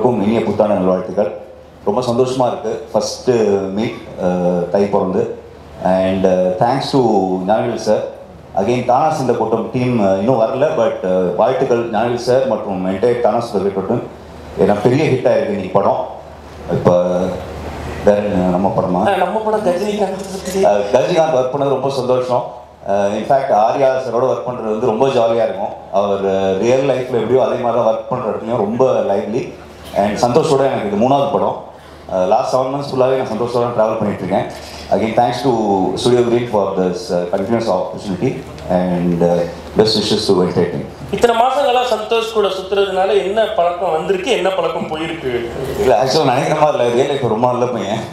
எல்லோருக்கும் இனிய புத்தாண்டு நல்வாழ்த்துக்கள் ரொம்ப சந்தோஷமாக இருக்குது ஃபஸ்ட்டு மீட் தை பிறந்து and thanks to Gnanavel sir again தானாஸ் இந்த கூட்டம் டீம் இன்னும் வரல பட் வாழ்த்துக்கள் ஞானவேல் சார் மற்றும் என்டையர் தானாஸ் கூட்டம் ஏன்னா பெரிய ஹிட் ஆயிருக்கு இன்னைக்கு படம் இப்போ வேற என்ன, நம்ம படமா ஆ, நம்ம படம் ரஜினிகாந்த் பத்தி அஹ் ரஜினிகாந்த் ஒர்க் பண்ணது ரொம்ப சந்தோஷம் இன்ஃபேக்ட் ஆர்யா சாரோட ஒர்க் பண்ணுறது வந்து ரொம்ப ஜாலியாக இருக்கும் அவர் ரியல் லைஃப்பில் எப்படியோ அதே மாதிரி தான் ஒர்க் பண்ணுற இடத்துலையும் ரொம்ப லைவ்லி அண்ட் சந்தோஷோட எனக்கு இது மூணாவது படம் லாஸ்ட் செவன் மந்த்ஸ் ஃபுல்லாகவே நான் சந்தோஷோட ட்ராவல் பண்ணிட்டு இருக்கேன் again thanks to Studio Green for this continuous opportunity and best wishes to entertain இத்தனை மாசங்களா சந்தோஷ் கூட சுத்துறதுனால என்ன பழக்கம் வந்திருக்கு என்ன பழக்கம் போயிருக்கு இல்லை ஆக்சுவலாக நினைக்கிற மாதிரி இல்லை ரியல் லைஃப் ரொம்ப நல்ல பையன்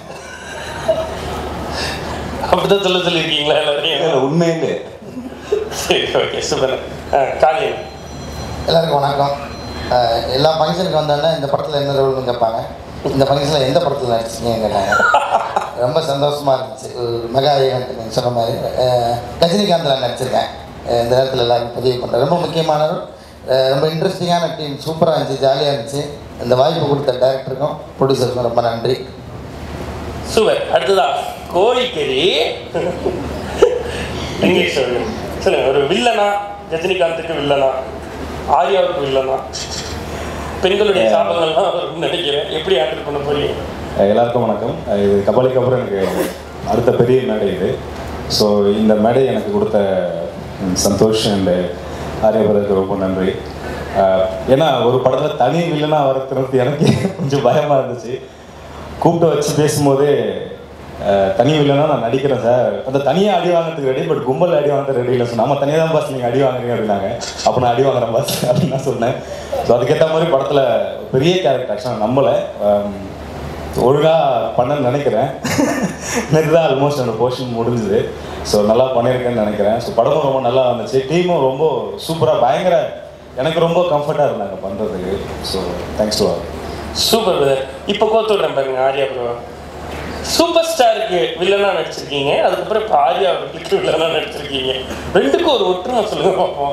அப்படிதான் சொல்ல சொல்லியிருக்கீங்களா எல்லாரையும் இல்லை, உண்மையிலே சரி ஓகே சூப்பர் காலியன் எல்லாருக்கும் வணக்கம் அஹ் எல்லா ஃபங்க்ஷனுக்கு வந்தோடனே இந்த படத்தில் என்ன ரோல்னு கேட்பாங்க இந்த ஃபங்க்ஷனில் எந்த படத்தில் நடிச்சிங்கன்னு கேட்டாங்க ரொம்ப சந்தோஷமாக இருந்துச்சு ஒரு மெகா ஈவெண்ட் நீங்கள் சொன்ன மாதிரி அஹ் ரஜினிகாந்தில் நடிச்சிருக்கேன் அஹ் இந்த நேரத்தில் எல்லாருக்கும் பதிவு பண்ணுறேன் ரொம்ப முக்கியமானவர் அஹ் ரொம்ப இன்ட்ரெஸ்டிங்கான டீம் சூப்பராக இருந்துச்சு ஜாலியாக இருந்துச்சு இந்த வாய்ப்பு கொடுத்த டேரக்டருக்கும் ப்ரொடியூசருக்கும் ரொம்ப நன்றி சூப்பர் அடுத்ததா கோழிக்கறி எங்கே சொல்லுங்க சொல்லுங்க ஒரு வில்லனா ரஜினிகாந்துக்கு வில்லனா ஆர்யாவுக்கு வில்லனா பெண்களுடைய சாபங்கள்லாம் வரும்னு நினைக்கிறேன் எப்படி ஹேண்டில் பண்ண போறீங்க எல்லாருக்கும் வணக்கம் இது கபாலிக்கு அப்புறம் எனக்கு அடுத்த பெரிய மேடை இது ஸோ இந்த மேடை எனக்கு கொடுத்த ம், சந்தோஷ் அண்ட் ஆரியபுரத்துக்கு ரொம்ப நன்றி அஹ், ஏன்னா ஒரு படத்தில் தனி வில்லனாக வரத்துறது எனக்கு கொஞ்சம் பயமாக இருந்துச்சு கூப்பிட்டு வச்சு பேசும்போதே அஹ், தனி வில்லனா நான் நடிக்கிறேன் சார் அந்த தனியாக அடி வாங்குறதுக்கு ரெடி பட் கும்பல் அடி வாங்குறது ரெடி இல்லை சார் நம்ம தனியாக தான் பாஸ் நீங்கள் அடி வாங்குறீங்க அப்படின்னாங்க அப்போ நான் அடி வாங்குறேன் பாஸ் அப்படின்னு நான் சொன்னேன் ஸோ அதுக்கேற்ற மாதிரி படத்தில் பெரிய கேரக்டர் ஆக்சுவலாக நம்பலை ஒழுங்காக பண்ணேன்னு நினைக்கிறேன் நேற்று தான் ஆல்மோஸ்ட் அந்த போர்ஷன் முடிஞ்சுது ஸோ நல்லா பண்ணியிருக்கேன்னு நினைக்கிறேன் ஸோ படமும் ரொம்ப நல்லா வந்துச்சு டீமும் ரொம்ப சூப்பராக பயங்கர எனக்கு ரொம்ப கம்ஃபர்ட்டாக இருந்தாங்க பண்ணுறதுக்கு so thanks to all super brother இப்போ கோத்து விடுறேன் பாருங்க ஆர்யா ப்ரோ சூப்பர் ஸ்டாருக்கு வில்லனா நடிச்சிருக்கீங்க அதுக்கப்புறம் இப்போ ஆர்யா அவர்களுக்கு வில்லனா நடிச்சிருக்கீங்க ரெண்டுக்கும் ஒரு ஒற்றுமை சொல்லுங்க பார்ப்போம்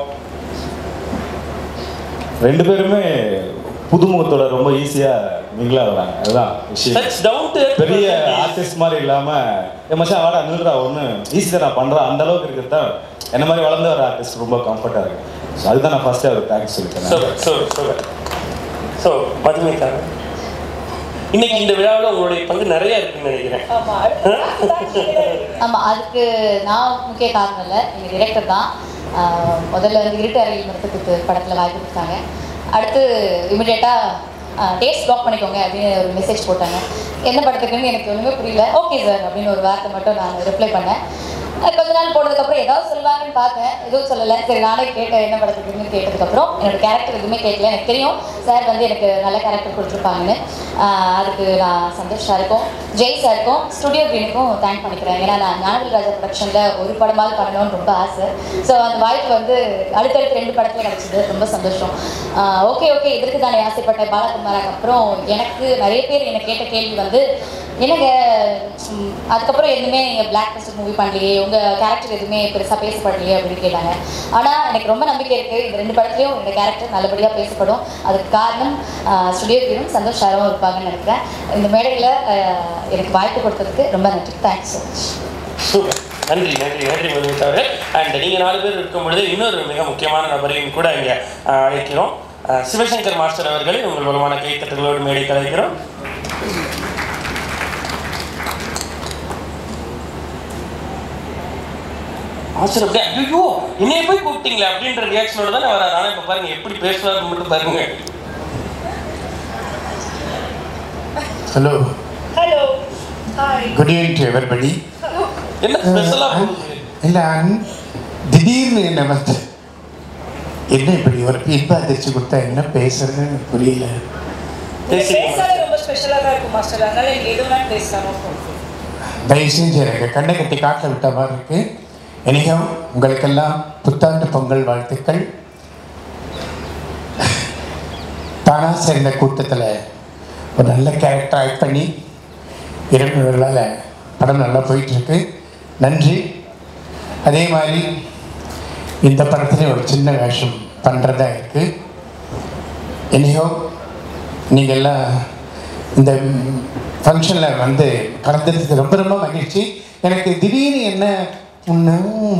ரெண்டு பேருமே புதுமுகத்தோட ரொம்ப ஈஸியாக மிங்கிளாக வராங்க அதுதான் விஷயம் டச் டவுன் டு பெரிய ஆர்டிஸ்ட் மாதிரி இல்லாமல் என் மச்சான் வாடா நில்றா ஒன்று ஈஸி தான் நான் பண்ணுறேன் அந்த அளவுக்கு இருக்கிறது தான் என்ன மாதிரி வளர்ந்து வர ஆர்டிஸ்ட் ரொம்ப கம்ஃபர்ட்டாக இருக்கு ஸோ அதுதான் நான் ஃபஸ்ட்டே அவருக்கு தேங்க்ஸ் சொல்லிட்டேன் super super super so Madhumitha இன்னைக்கு இந்த விழாவில் உங்களுடைய பங்கு நிறைய இருக்குன்னு நினைக்கிறேன் ஆமாம் அதுக்கு நான் முக்கிய காரணம் இல்லை எங்கள் டிரெக்டர் தான் ஆஹ் முதல்ல வந்து இருட்டு அறையில் மருத்துவத்துக்கு படத்தில் வாய்ப்பு கொடுத்தாங்க அடுத்து இமிடியேட்டாக டேட்ஸ் பிளாக் பண்ணிக்கோங்க அப்படின்னு ஒரு மெசேஜ் போட்டாங்க என்ன படத்துக்குன்னு எனக்கு ஒன்றுமே புரியல ஓகே சார் அப்படின்னு ஒரு வார்த்தை மட்டும் நான் ரிப்ளை பண்ணேன் அஹ் கொஞ்ச நாள் போனதுக்கப்புறம் ஏதாவது சொல்லுவாங்கன்னு பார்த்தேன் எதுவும் சொல்லலை சரி நானே கேட்டேன் என்ன படத்துக்குன்னு கேட்டதுக்கப்புறம் என்னோட கேரக்டர் எதுவுமே கேட்கல எனக்கு தெரியும் சார் வந்து எனக்கு நல்ல கேரக்டர் கொடுத்துருப்பாங்கன்னு ஆஹ் அதுக்கு நான் சந்தோஷம் இருக்கும் ஜெய் சாருக்கும் ஸ்டுடியோ கிரீனுக்கும் தேங்க் பண்ணிக்கிறேன் ஏன்னா நான் ஞானவேல் ராஜா ப்ரொடக்ஷனில் ஒரு படமாவது பண்ணணும்னு ரொம்ப ஆசை ஸோ அந்த வாய்ப்பு வந்து அடுத்தடுத்து ரெண்டு படத்தில் கிடச்சிது ரொம்ப சந்தோஷம் ஓகே ஓகே இதற்கு தானே ஆசைப்பட்டேன் பாலகுமாராக்கு அப்புறம் எனக்கு நிறைய பேர் என்னை கேட்ட கேள்வி வந்து என்னங்க ம், அதுக்கப்புறம் எதுவுமே நீங்கள் பிளாக் பஸ்டர் மூவி பண்ணலையே உங்கள் கேரக்டர் எதுவுமே பெருசாக பேசப்படலையே அப்படின்னு கேட்டாங்க ஆனால் எனக்கு ரொம்ப நம்பிக்கை இருக்குது இந்த ரெண்டு படத்துலையும் இந்த கேரக்டர் நல்லபடியாக பேசப்படும் அதுக்கு காரணம் ஸ்டுடியோ கீரும் சந்தோஷ் சாரும் இருப்பாங்கன்னு நினைக்கிறேன் இந்த மேடையில் எனக்கு வாய்ப்பு கொடுத்ததுக்கு ரொம்ப நன்றி தேங்க்ஸ் ஸோ மச் சூப்பர் நன்றி நன்றி நன்றி மதுமிதா அவர்கள் அண்ட் நீங்கள் நாலு பேர் இருக்கும் பொழுது இன்னொரு மிக முக்கியமான நபரையும் கூட இங்கே அழைக்கிறோம் அஹ், சிவசங்கர் மாஸ்டர் அவர்களை உங்கள் மூலமான கைத்தட்டங்களோடு மேடை கலைக்கிறோம் மாஸ்டர் அப்படியே ஐயோ என்னைய போய் கூப்பிட்டீங்களே அப்படின்ற ரியாக்ஷனோட தானே வராது ஆனால் இப்போ பாருங்க எப்படி பேசுவாருன்னு மட்டும் பாருங்க Hello. Hello. Hi. Good evening to everybody. என்ன ஸ்பெஷலாக போகுது இல்லை திடீர்னு என்ன வந்து என்ன இப்படி ஒரு இன்ப அதிர்ச்சி கொடுத்தா என்ன பேசுறதுன்னு புரியல பேசுறீங்க பேசாத ரொம்ப ஸ்பெஷலாக தான் இருக்கும் மாஸ்டர் அதனால நீங்கள் எது வேணாலும் பேசலாம் தயவு செஞ்சு எனக்கு கண்ணை கட்டி காட்ட விட்ட மாதிரி இருக்கு எனிகம் உங்களுக்கெல்லாம் புத்தாண்டு பொங்கல் வாழ்த்துக்கள் தானா சேர்ந்த கூட்டத்தில் ஒரு நல்ல கேரக்டர் ஆக்ட் பண்ணி இறங்குவர்களால் படம் நல்லா போயிட்டுருக்கு நன்றி அதே மாதிரி இந்த படத்துல ஒரு சின்ன வேஷம் பண்ணுறதா இருக்குது எனியோ நீங்கள் எல்லாம் இந்த ஃபங்க்ஷனில் வந்து கலந்துருக்கு ரொம்ப ரொம்ப மகிழ்ச்சி எனக்கு திடீர்னு என்ன ஒன்று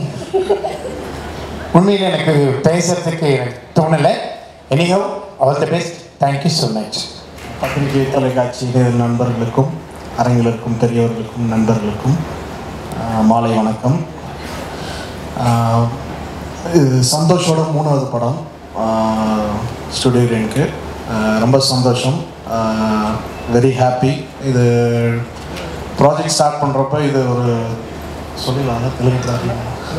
உண்மையில் எனக்கு பேசுறதுக்கு எனக்கு தோணலை anyhow all the best thank you so much பத்திரிகை தொலைக்காட்சி நேயர் நண்பர்களுக்கும் அரங்கிலிருக்கும் பெரியவர்களுக்கும் நண்பர்களுக்கும் ஆஹ், மாலை வணக்கம் ஆஹ், இது சந்தோஷோட மூணாவது படம் ஸ்டுடியோ ரேனுக்கு ரொம்ப சந்தோஷம் வெரி ஹாப்பி இது ப்ராஜெக்ட் ஸ்டார்ட் பண்ணுறப்ப இது ஒரு சொல்லிடலாம் தெலுங்கு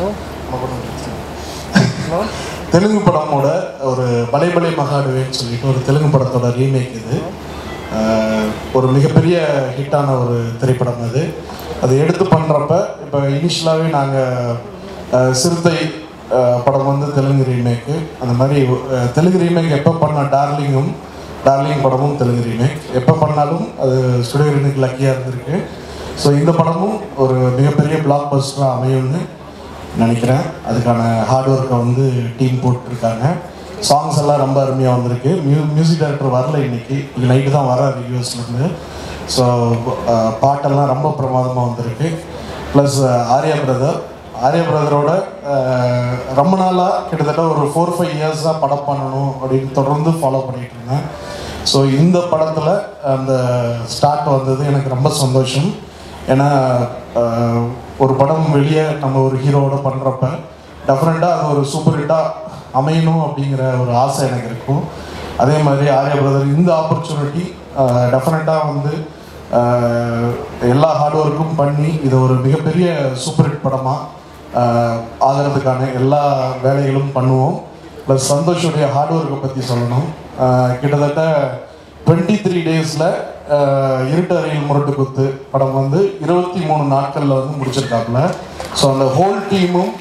தெலுங்கு படமோட ஒரு பலை பலை மகாடுவேன்னு சொல்லிட்டு ஒரு தெலுங்கு படத்தோட ரீமேக் இது ஆஹ் ஒரு மிகப்பெரிய ஹிட்டான ஒரு திரைப்படம் அது அது எடுத்து பண்ணுறப்ப இப்போ இனிஷியலாகவே நாங்கள் சிறுத்தை ஆஹ் படம் வந்து தெலுங்கு ரீமேக்கு அந்த மாதிரி ஆஹ் தெலுங்கு ரீமேக் எப்போ பண்ண டார்லிங்கும் டார்லிங் படமும் தெலுங்கு ரீமேக் எப்போ பண்ணாலும் அது ஸ்டுடியோ ரீமேக் லக்கியாக இருந்திருக்கு ஸோ இந்த படமும் ஒரு மிகப்பெரிய பிளாக் பஸ்டராக அமையும்னு நினைக்கிறேன் அதுக்கான ஹார்ட் ஒர்க்கை வந்து டீம் போட்டிருக்காங்க சாங்ஸ் எல்லாம் ரொம்ப அருமையாக வந்திருக்கு மியூ மியூசிக் டைரக்டர் வரல இன்னைக்கு இன்னைக்கு நைட்டு தான் வர ரிவ்யூஸ்லேருந்து ஸோ பாட்டெல்லாம் ரொம்ப பிரமாதமாக வந்திருக்கு ப்ளஸ் ஆர்யா பிரதர் ஆர்யா பிரதரோட ரொம்ப நாளாக கிட்டத்தட்ட ஒரு ஃபோர் ஃபைவ் இயர்ஸாக படம் பண்ணணும் அப்படின்னு தொடர்ந்து ஃபாலோ பண்ணிட்டு இருந்தேன் ஸோ இந்த படத்தில் அந்த ஸ்டார்ட் வந்தது எனக்கு ரொம்ப சந்தோஷம் ஏன்னா ஆஹ், ஒரு படம் வெளியே நம்ம ஒரு ஹீரோவோட பண்ணுறப்ப டெஃபினட்டாக அது ஒரு சூப்பர் ஹிட்டாக அமையணும் அப்படிங்கிற ஒரு ஆசை எனக்கு இருக்கும் அதே மாதிரி ஆர்யா பிரதர் இந்த ஆப்பர்ச்சுனிட்டி டெஃபினட்டாக வந்து ஆஹ், எல்லா ஹார்ட் ஒர்க்கும் பண்ணி இது ஒரு மிகப்பெரிய சூப்பர் ஹிட் படமாக ஆகிறதுக்கான எல்லா வேலைகளும் பண்ணுவோம் ப்ளஸ் சந்தோஷுடைய ஹார்ட் ஒர்க்கை பற்றி சொல்லணும் ஆஹ், கிட்டத்தட்ட டுவெண்ட்டி த்ரீ டேஸில் இருட்டு அறையில் முரட்டு குத்து படம் வந்து இருபத்தி மூணு நாட்களில் வந்து முடிச்சிருக்காப்புல ஸோ அந்த ஹோல் டீமும்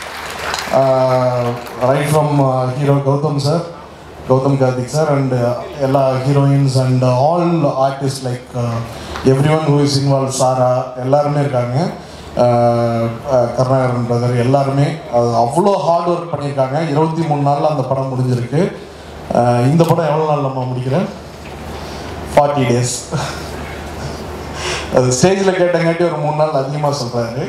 right from hero Gautham sir Gautham Karthik sir and எல்லா heroines and all artist like everyone who is involve சாரா எல்லாருமே இருக்காங்க அஹ், அஹ், கருணாகரன் பிரதர் எல்லாருமே அது அவ்வளோ ஹார்ட் ஒர்க் பண்ணியிருக்காங்க இருபத்தி மூணு நாளில் அந்த படம் முடிஞ்சிருக்கு அஹ், இந்த படம் எவ்வளோ நாள் நம்ம முடிக்கிறேன் ஃபார்ட்டி டேஸ் அது ஸ்டேஜில் கேட்டங்காட்டி ஒரு மூணு நாள் அதிகமாக சொல்கிறாரு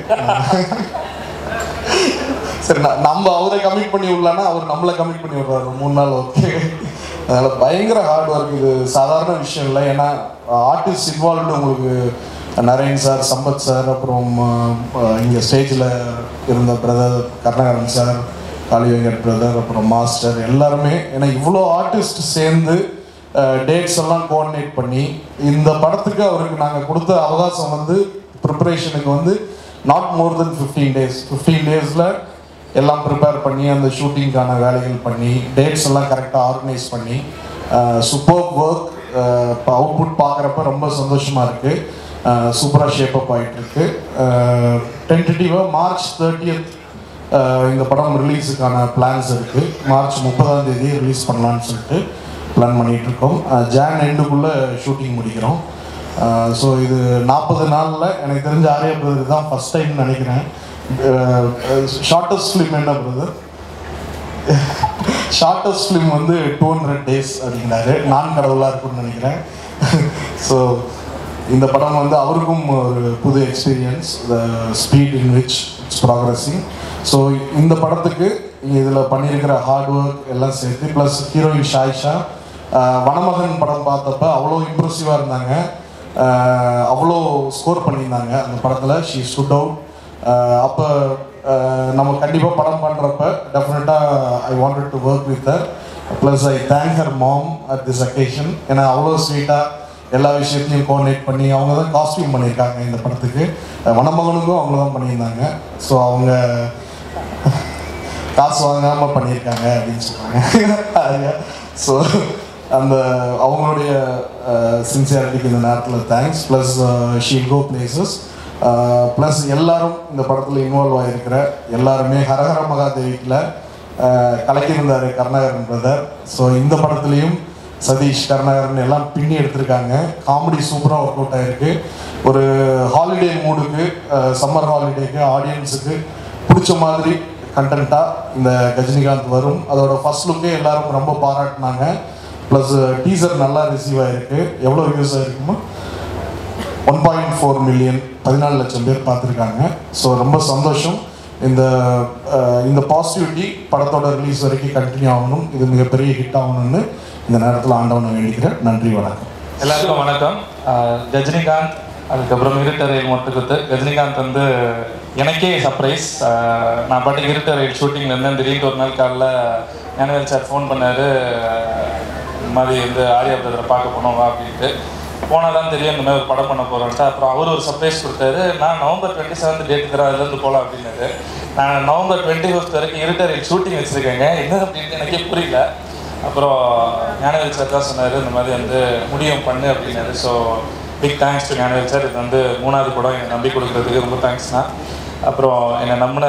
சரி ந- நம்ம அவரை கமிட் பண்ணி விடலான்னா அவர் நம்மளை கமிட் பண்ணி விடுறாரு மூணு நாள் ஓகே அதனால் பயங்கர ஹார்ட் ஒர்க் இது சாதாரண விஷயம் இல்லை ஏன்னா ஆர்டிஸ்ட் இன்வால்வ்டு உங்களுக்கு நரேன் சார் சம்பத் சார் அப்புறம் இங்கே ஸ்டேஜில் இருந்த brother Karunakaran sir Kaali Venkat brother அப்புறம் மாஸ்டர் எல்லாருமே ஏன்னா இவ்வளோ ஆர்டிஸ்ட் சேர்ந்து டேட்ஸ் எல்லாம் கோஆர்டினேட் பண்ணி இந்த படத்துக்கு அவருக்கு நாங்கள் கொடுத்த அவகாசம் வந்து ப்ரிப்பரேஷனுக்கு வந்து not more than fifteen days fifteen டேஸில் எல்லாம் ப்ரிப்பேர் பண்ணி அந்த ஷூட்டிங்க்கான வேலைகள் பண்ணி டேட்ஸ் எல்லாம் கரெக்டாக ஆர்கனைஸ் பண்ணி சூப்பர் ஒர்க் இப்போ அவுட்புட் பார்க்குறப்ப ரொம்ப சந்தோஷமாக இருக்குது சூப்பராக ஷேப்பப் ஆகிட்டுருக்கு டென்டேட்டிவாக மார்ச் தேர்ட்டியத் இந்த படம் ரிலீஸுக்கான பிளான்ஸ் இருக்குது மார்ச் முப்பதாம் தேதி ரிலீஸ் பண்ணலான்னு சொல்லிட்டு பிளான் பண்ணிகிட்டு இருக்கோம் ஜான் எண்டுக்குள்ளே ஷூட்டிங் முடிக்கிறோம் ஸோ இது நாற்பது நாளில் எனக்கு தெரிஞ்ச ஆர்யா பிரதர் தான் ஃபஸ்ட் டைம் நினைக்கிறேன் ஷார்ட்டஸ்ட் ஃபிலிம் என்ன பிரதர் ஷார்ட்டஸ்ட் ஃபிலிம் வந்து டூ ஹண்ட்ரட் டேஸ் அப்படிங்கிறாரு நான் கடவுளாக இருக்கும்னு நினைக்கிறேன் ஸோ இந்த படம் வந்து அவருக்கும் ஒரு புது experience the speed in which it's progressing so இந்த படத்துக்கு இதில் பண்ணியிருக்கிற ஹார்ட் ஒர்க் எல்லாம் சேர்த்து plus heroine Sayyeshaa ah Vanamagan படம் பார்த்தப்ப அவ்வளோ இம்ப்ரெசிவாக இருந்தாங்க ஆஹ் அவ்வளோ ஸ்கோர் பண்ணியிருந்தாங்க அந்த படத்தில் ஷீ ஸ்டுட் அவுட் அப்போ நம்ம கண்டிப்பாக படம் பண்ணுறப்ப டெஃபினட்டாக I wanted to work with her plus I thank her mom at this occasion ஏன்னா அவ்வளோ ஸ்வீட்டாக எல்லா விஷயத்தையும் கோஆர்டினேட் பண்ணி அவங்க தான் காஸ்டியூம் பண்ணியிருக்காங்க இந்த படத்துக்கு அஹ் வனமகனுக்கும் அவங்க தான் பண்ணியிருந்தாங்க ஸோ அவங்க காசு வாங்காமல் பண்ணியிருக்காங்க அப்படின்னு சொன்னாங்க ஸோ அந்த அவங்களுடைய சின்சியாரிட்டிக்கு இந்த நேரத்தில் தேங்க்ஸ் ப்ளஸ் ஷீல் கோ பிளேசஸ் ப்ளஸ் எல்லாரும் இந்த படத்தில் இன்வால்வ் ஆகிருக்கிற எல்லாருமே ஹரஹர மகாதேவிக்கில் கலக்கியிருந்தார் கருணாகரன் பிரதர் ஸோ இந்த படத்துலையும் சதீஷ் கருணாகரன் எல்லாம் பின்னி எடுத்திருக்காங்க காமெடி சூப்பராக ஒர்க் அவுட் ஆகிருக்கு ஒரு ஹாலிடே மூடுக்கு சம்மர் ஹாலிடேக்கு ஆடியன்ஸுக்கு பிடிச்ச மாதிரி கண்டென்ட்டாக இந்த கஜினிகாந்த் வரும் அதோட ஃபர்ஸ்ட் லுக்கே எல்லாரும் ரொம்ப பாராட்டினாங்க ப்ளஸ் டீசர் நல்லா ரிசீவ் ஆகிருக்கு எவ்வளோ வியூஸ் ஆகிருக்குமோ ஒன் பாயிண்ட் ஃபோர் மில்லியன் பதினாலு லட்சம் பேர் பார்த்துருக்காங்க ஸோ ரொம்ப சந்தோஷம் இந்த அஹ், இந்த பாசிட்டிவிட்டி படத்தோட ரிலீஸ் வரைக்கும் கண்டினியூ ஆகணும் இது மிகப்பெரிய ஹிட் ஆகணும்னு இந்த நேரத்தில் ஆண்டவனை வேண்டிக்கிறேன் நன்றி வணக்கம் எல்லாருக்கும் வணக்கம் ஆஹ் ரஜினிகாந்த் அதுக்கப்புறம் இருட்டறையில் முட்டுக்குத்து ரஜினிகாந்த் வந்து எனக்கே சர்ப்ரைஸ் நான் பாட்டுக்கு இருட்டறையில் ஷூட்டிங்கில் இருந்தேன் திடீர்னு ஒரு நாள் காலைல ஞானவேல் சார் ஃபோன் பண்ணார் இந்த மாதிரி வந்து ஆர்யா பிரதரை பார்க்க போனோம் வா அப்படின்ட்டு போனால் தான் தெரியும் இந்த மாதிரி ஒரு படம் பண்ண போகிறோன்ட்டு அப்புறம் அவர் ஒரு சர்ப்ரைஸ் கொடுத்தாரு நான் நவம்பர் டுவெண்ட்டி செவன்த் டேட் தரேன் அதுலேருந்து போகலாம் அப்படின்னாரு நான் நவம்பர் டுவெண்ட்டி ஃபிஃப்த் வரைக்கும் இருட்டறையில் ஷூட்டிங் வச்சுருக்கேங்க என்ன அப்படின்ட்டு எனக்கே புரியல அப்புறம் ஞானவேல் சார் தான் சொன்னார் இந்த மாதிரி வந்து முடியும் பண்ணு அப்படின்னாரு so big thanks to Gnanavel sir இது வந்து மூணாவது படம் என்னை நம்பி கொடுக்குறதுக்கு ரொம்ப தேங்க்ஸ்ண்ணா அப்புறம் என்னை நம்பின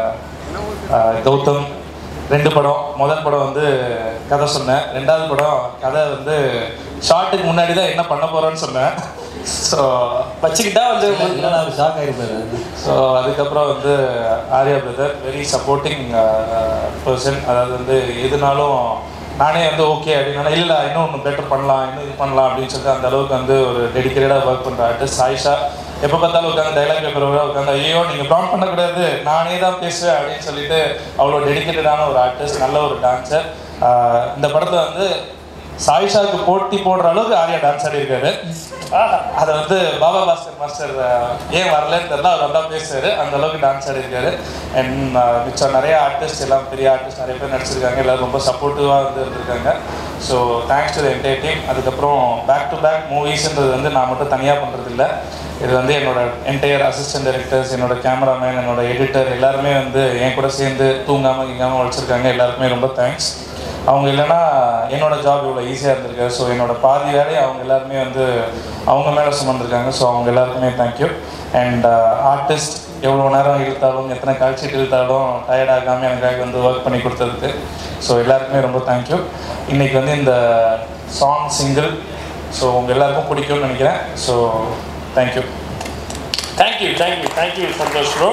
ஆஹ், கௌதம் ரெண்டு படம் முதல் படம் வந்து கதை சொன்னேன் ரெண்டாவது படம் கதை வந்து ஷார்ட்டுக்கு முன்னாடி தான் என்ன பண்ண போகிறோன்னு சொன்னேன் ஸோ வச்சுக்கிட்டா வந்து ஷாக் ஆகிருப்பாரு ஸோ அதுக்கப்புறம் வந்து Arya brother very supporting person அதாவது வந்து எதுனாலும் நானே வந்து ஓகே அப்படின்னா இல்லை இன்னும் ஒன்று பெட்டர் பண்ணலாம் இன்னும் இது பண்ணலாம் அப்படின்னு சொல்லிட்டு அந்த அளவுக்கு வந்து ஒரு டெடிக்கேட்டடாக ஒர்க் பண்ணுற ஆர்டிஸ்ட் சாயிஷா எப்போ பார்த்தாலும் உட்காந்து டைலாக் பேப்பரோட உட்காந்து ஐயோ நீங்கள் ப்ராம்ப்ட் பண்ணக்கூடாது நானே தான் பேசுவேன் அப்படின்னு சொல்லிட்டு அவ்வளோ டெடிக்கேட்டடான ஒரு ஆர்டிஸ்ட் நல்ல ஒரு டான்ஸர் இந்த படத்தில் வந்து சாயிஷாவுக்கு போட்டி போடுற அளவுக்கு ஆர்யா டான்ஸ் ஆடி இருக்காரு அதை வந்து பாபா பாஸ்கர் மாஸ்டர் அஹ், ஏன் வரலன்னு தெரியல அவர் வந்தா பேசுவாரு அந்த அளவுக்கு டான்ஸ் ஆடி இருக்காரு அண்ட் மிச்சம் நிறைய ஆர்டிஸ்ட் எல்லாம் பெரிய ஆர்டிஸ்ட் நிறைய பேர் நடிச்சிருக்காங்க எல்லாரும் ரொம்ப சப்போர்ட்டிவாக வந்து இருந்திருக்காங்க so thanks to entire team அதுக்கப்புறம் பேக் டு பேக் மூவிஸ்ன்றது வந்து நான் மட்டும் தனியாக பண்ணுறது இல்லை இது வந்து என்னோட என்டையர் அசிஸ்டன்ட் டைரக்டர்ஸ் என்னோட கேமராமேன் என்னோட எடிட்டர் எல்லாருமே வந்து என் கூட சேர்ந்து தூங்காமல் இங்காமல் உழைச்சிருக்காங்க எல்லாருக்குமே ரொம்ப தேங்க்ஸ் அவங்க இல்லைன்னா என்னோட ஜாப் இவ்வளோ ஈஸியாக இருந்திருக்கு ஸோ என்னோட பாதி வேலையை அவங்க எல்லாருமே வந்து அவங்க மேலே சுமந்துருக்காங்க ஸோ அவங்க எல்லாருக்குமே தேங்க்யூ அண்ட் ஆர்டிஸ்ட் எவ்வளோ நேரம் இழுத்தாலும் எத்தனை கால்ஷீட் இழுத்தாலும் டயர்ட் ஆகாமல் எனக்காக வந்து ஒர்க் பண்ணி கொடுத்ததுக்கு ஸோ எல்லாருக்குமே ரொம்ப தேங்க்யூ இன்றைக்கி வந்து இந்த சாங் சிங்கிள் ஸோ உங்கள் எல்லாருக்கும் பிடிக்கும்னு நினைக்கிறேன் so thank you thank you thank you thank you Santhosh bro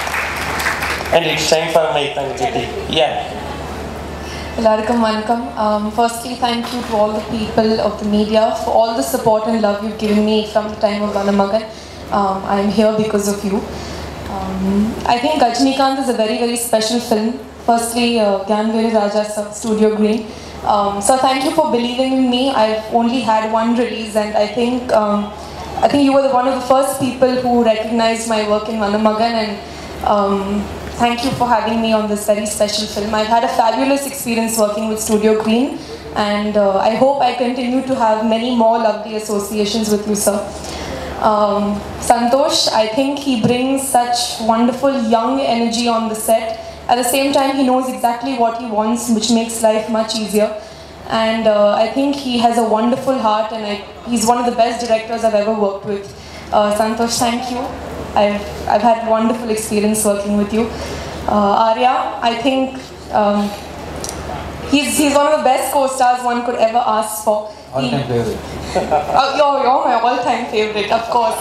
and it's time for my தங்கச்சி யா Larikam Manakam. Um, firstly, thank you to all the people of the media for all the support and love you've given me from the time of Vanamagan. Um, I'm here because of you. Um, I think Gajnikant is a very, very special film. Firstly, uh, Gyanveri Raja sir, Studio Green. Um, so thank you for believing in me. I've only had one release, and I think um, I think you were the, one of the first people who recognized my work in Vanamagan and. Um, Thank you for having me on this very special film. I've had a fabulous experience working with Studio Green, and uh, I hope I continue to have many more lovely associations with you, sir. Um, Santosh, I think he brings such wonderful young energy on the set. At the same time, he knows exactly what he wants, which makes life much easier. And uh, I think he has a wonderful heart, and I, he's one of the best directors I've ever worked with. Uh, Santosh, thank you. I've, I've had wonderful experience working with you. Uh, Arya, I think um, he's, he's one of the best co-stars one could ever ask for. All He- time favourite Oh, you're, you're my all-time favorite, of course.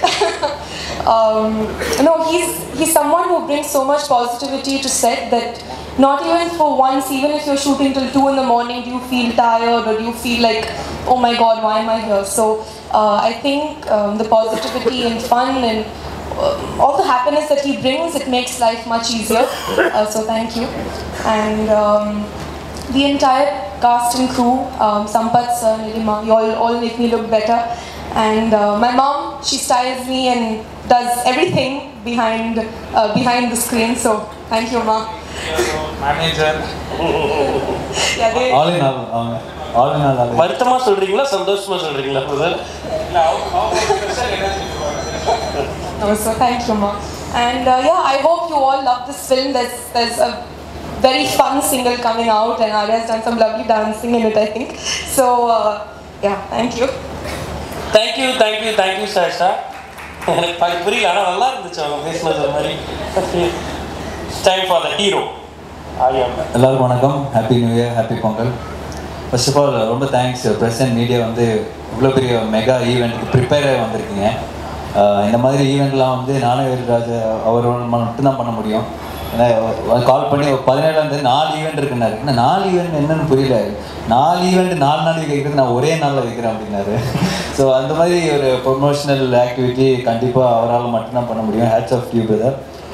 um, no, he's he's someone who brings so much positivity to set that not even for once, even if you're shooting till two in the morning, do you feel tired or do you feel like, oh my God, why am I here? So uh, I think um, the positivity and fun and uh, all the happiness that he brings, it makes life much easier. Uh, so thank you. And um, the entire cast and crew, um, Sampath sir, Nilima, you all, all make me look better. And uh, my mom, she styles me and does everything behind uh, behind the screen. So thank you, ma. Manager Yeah, they, all in all அவங்க all in all all வருத்தமா சொல்றீங்களா சந்தோஷமா சொல்றீங்களா முதல் no, so thank you, ma. And uh, yeah, I hope you all love this film. There's there's a very fun single coming out, and Arya's done some lovely dancing in it, I think. So uh, yeah, thank you. Thank you thank you thank you Sasha எனக்கு பாதி புரியல ஆனால் நல்லா இருந்துச்சு அவங்க பேசினது ஒரு மாதிரி time for the hero Arya எல்லாருக்கும் வணக்கம் happy new year happy Pongal first of all ரொம்ப தேங்க்ஸ் பிரசன்ட் மீடியா வந்து இவ்வளோ பெரிய மெகா ஈவெண்ட்டுக்கு ப்ரிப்பேர் ஆகி வந்திருக்கீங்க ஆஹ் இந்த மாதிரி ஈவெண்ட்லாம் வந்து நானே ராஜா அவரோட மட்டும்தான் பண்ண முடியும் கால் பண்ணி ஒரு பதினேழாந்தேதி நாலு ஈவெண்ட் இருக்குன்னாரு என்ன நாலு ஈவெண்ட் என்னன்னு புரியல நாலு ஈவெண்ட் நாலு நாளைக்கு வைக்கிறது நான் ஒரே நாளில் வைக்கிறேன் அப்படின்னாரு ஸோ அந்த மாதிரி ஒரு ப்ரொமோஷனல் ஆக்டிவிட்டி கண்டிப்பாக அவரால் மட்டும்தான் பண்ண முடியும் hats off to brother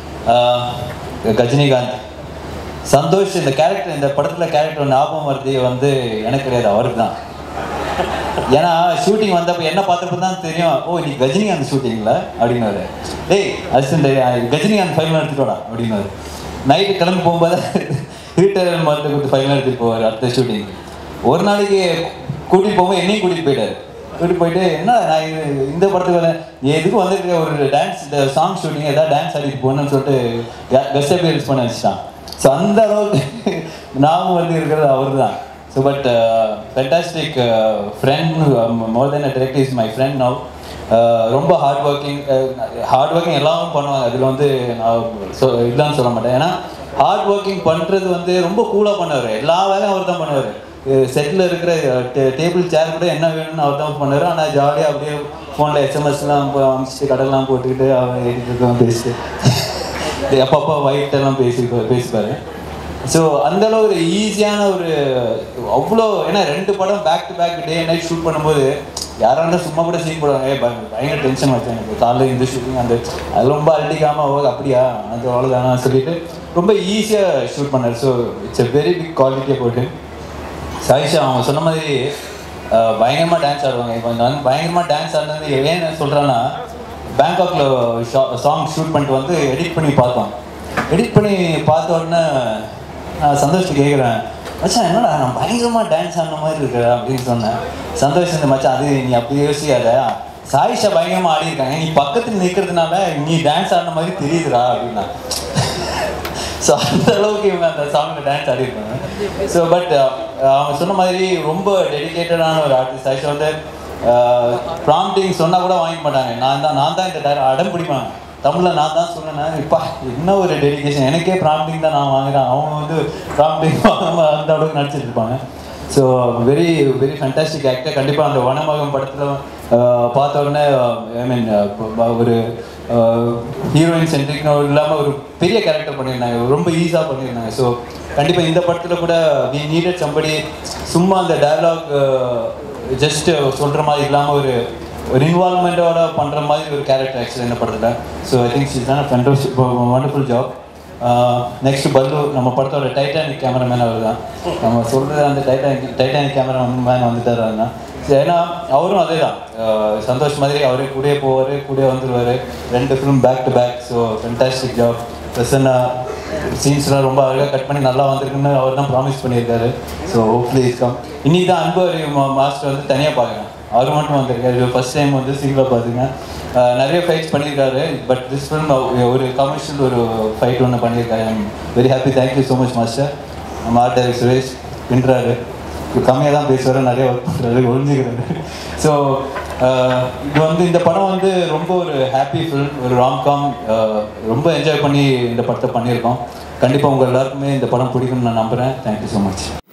Ghajinikanth Santhosh இந்த கேரக்டர் இந்த படத்தில் கேரக்டர் ஞாபகம் வருது வந்து எனக்கு கிடையாது அவருக்கு தான் ஏன்னா ஷூட்டிங் வந்தப்ப என்ன பார்த்தப்ப தான் தெரியும் ஓ இன்னைக்கு கஜினிகாந்த் ஷூட்டிங்ல அப்படின்னாரு டேய் அசிஸ்டன்ட் கஜினிகாந்த் ஃபைனல் எடுத்துட்டோடா அப்படின்னாரு நைட்டு கிளம்பி போகும்போது ஹீட்டர் மருந்து கொடுத்து ஃபைனல் எடுத்துட்டு போவார் அடுத்த ஷூட்டிங் ஒரு நாளைக்கு கூட்டிட்டு போகும்போது என்னையும் கூட்டிட்டு போயிட்டாரு கூட்டிட்டு போயிட்டு என்ன நான் இது- இந்த படத்துக்கு வரேன் நீ எதுக்கு வந்திருக்க ஒரு டான்ஸ் இந்த சாங் ஷூட்டிங் ஏதாவது டான்ஸ் ஆடிட்டு போகணும்னு சொல்லிட்டு கெஸ்ட் அப்பியரன்ஸ் பண்ண வச்சுட்டான் ஸோ அந்த அளவுக்கு நாமும் வந்து இருக்கிறது அவர் தான் so but fantastic friend more than a direct is my friend now ரொம்ப ஹார்ட் ஒர்க்கிங் ஹார்ட் ஒர்க்கிங் எல்லாரும் பண்ணுவாங்க அதில் வந்து நான் சொ இல்லைன்னு சொல்ல மாட்டேன் ஏன்னா ஹார்ட் ஒர்க்கிங் பண்ணுறது வந்து ரொம்ப கூலாக பண்ணுவார் எல்லா வேலையும் அவர் தான் பண்ணுவார் செட்டில் இருக்கிற டேபிள் சேர் கூட என்ன வேணும்னு அவர் தான் பண்ணுவார் ஆனால் ஜாலியாக அப்படியே ஃபோனில் எஸ்எம்எஸ்லாம் அமிச்சிட்டு கடலாம் போட்டுக்கிட்டு அவர் எடிட்டர்லாம் பேசிட்டு அப்பப்போ ஒயிட் எல்லாம் பேசி பேசிப்பாரு ஸோ அந்த அளவு ஒரு ஈஸியான ஒரு அவ்வளோ ஏன்னா ரெண்டு படம் back to back day night shoot பண்ணும்போது யாராக இருந்தால் சும்மா கூட சீன் போடுவாங்க ஏய், பயங்கர பயங்கர டென்ஷன் வச்சு எனக்கு காலையில் இந்த ஷூட்டிங் அந்த அது ரொம்ப அழட்டிக்காமல் ஓ அப்படியா அது அவ்வளோதானா சொல்லிட்டு ரொம்ப ஈஸியாக ஷூட் பண்ணார் so it's a very big குவாலிட்டியை போட்டு சாயிஷா அவங்க சொன்ன மாதிரி அஹ், பயங்கரமா டான்ஸ் ஆடுவாங்க இப்போ நான் பயங்கரமா டான்ஸ் ஆடினது ஏன் சொல்கிறேன்னா பேங்காக்ல சாங் ஷூட் பண்ணிட்டு வந்து எடிட் பண்ணி பார்த்தோம் எடிட் பண்ணி பார்த்த உடனே நான் சந்தோஷத்தை கேட்குறேன் மச்சான் என்னடா நான் பயங்கரமா டான்ஸ் ஆடின மாதிரி இருக்கிற அப்படின்னு சொன்னேன் சந்தோஷ் இந்த மச்சான் அது நீ அப்படி யோசிக்காத சாயிஷா பயங்கரமா ஆடி இருக்காங்க நீ பக்கத்துல நிற்கிறதுனால நீ டான்ஸ் ஆடின மாதிரி தெரியுதுடா அப்படின்னா ஸோ அந்த அளவுக்கு இவங்க அந்த சாங்கில் டான்ஸ் ஆடிருப்பாங்க ஸோ பட் அவங்க சொன்ன மாதிரி ரொம்ப டெடிகேட்டடான ஒரு ஆர்டிஸ்ட் ஆக்சுவலாக வந்து ப்ராம்ப்டிங் சொன்னால் கூட வாங்கிக்க மாட்டாங்க நான் தான் நான் தான் இந்த டேர அடம் பிடிப்பாங்க தமிழில் நான் தான் சொன்னேன் இப்போ என்ன ஒரு டெடிகேஷன் எனக்கே ப்ராம்ப்டிங் தான் நான் வாங்குறேன் அவங்க வந்து ப்ராம்ப்டிங் வாங்காம அந்த அளவுக்கு நடிச்சிட்டு இருப்பாங்க so very very fantastic actor கண்டிப்பாக அந்த வனமகம் படத்தில் பார்த்த உடனே ஐ மீன் ஒரு ஹீரோயின் சென்ட்ரிக்னு இல்லாமல் ஒரு பெரிய கேரக்டர் பண்ணியிருந்தாங்க ரொம்ப ஈஸியாக பண்ணியிருந்தாங்க ஸோ கண்டிப்பாக இந்த படத்தில் கூட வி நீடட் சம்படி சும்மா அந்த டயலாக் ஜஸ்ட் சொல்கிற மாதிரி இல்லாமல் ஒரு ஒரு இன்வால்மெண்ட்டோட பண்ணுற மாதிரி ஒரு கேரக்டர் ஆக்சுவலி இந்த படத்தில் ஸோ ஐ திங்க் இஸ் தான் ஃபென்டோஸ் வண்டர்ஃபுல் ஜாப் நெக்ஸ்ட் பல்லு நம்ம படத்தோட டைட்டானிக் கேமராமேன் அவர் தான் நம்ம சொல்கிறது அந்த டைட்டானிக் டைட்டானிக் கேமராமேன் வந்துட்டார் அதுதான் ஏன்னா அவரும் அதே தான் சந்தோஷ் மாதிரி அவரே கூடயே போவார் கூடயே வந்துடுவார் ரெண்டு film back to back so fantastic job Prasanna சீன்ஸ்லாம் ரொம்ப அழகாக கட் பண்ணி நல்லா வந்திருக்குன்னு அவர் தான் ப்ராமிஸ் பண்ணியிருக்காரு ஸோ ஹோப்ஃபுல்லி இஸ் கம் இன்னைக்கு தான் அன்பு அறிவு மாஸ்டர் வந்து தனியாக பார்க்குறேன் அவர் மட்டும் வந்திருக்காரு ஃபர்ஸ்ட் டைம் வந்து சிங்கிளாக பார்த்துங்க அஹ் நிறைய ஃபைட்ஸ் பண்ணியிருக்காரு பட் திஸ் ஃபிலிம் ஒரு கமர்ஷியல் ஒரு ஃபைட் ஒன்று பண்ணியிருக்காரு very happy thank you so much master நம்ம ஆர்ட் டைரக்டர் சுரேஷ் பின்றாரு கம்மியாக தான் பேசுவார் நிறைய ஒர்க் பண்ணுறாரு ஒழிஞ்சுக்கிறாரு ஸோ இது வந்து இந்த படம் வந்து ரொம்ப ஒரு ஹாப்பி ஃபில்ம் ஒரு ராம்காம் ரொம்ப என்ஜாய் பண்ணி இந்த படத்தை பண்ணியிருக்கோம் கண்டிப்பாக உங்கள் எல்லாருக்குமே இந்த படம் பிடிக்கும்னு நான் நம்புகிறேன் தேங்க்யூ ஸோ மச்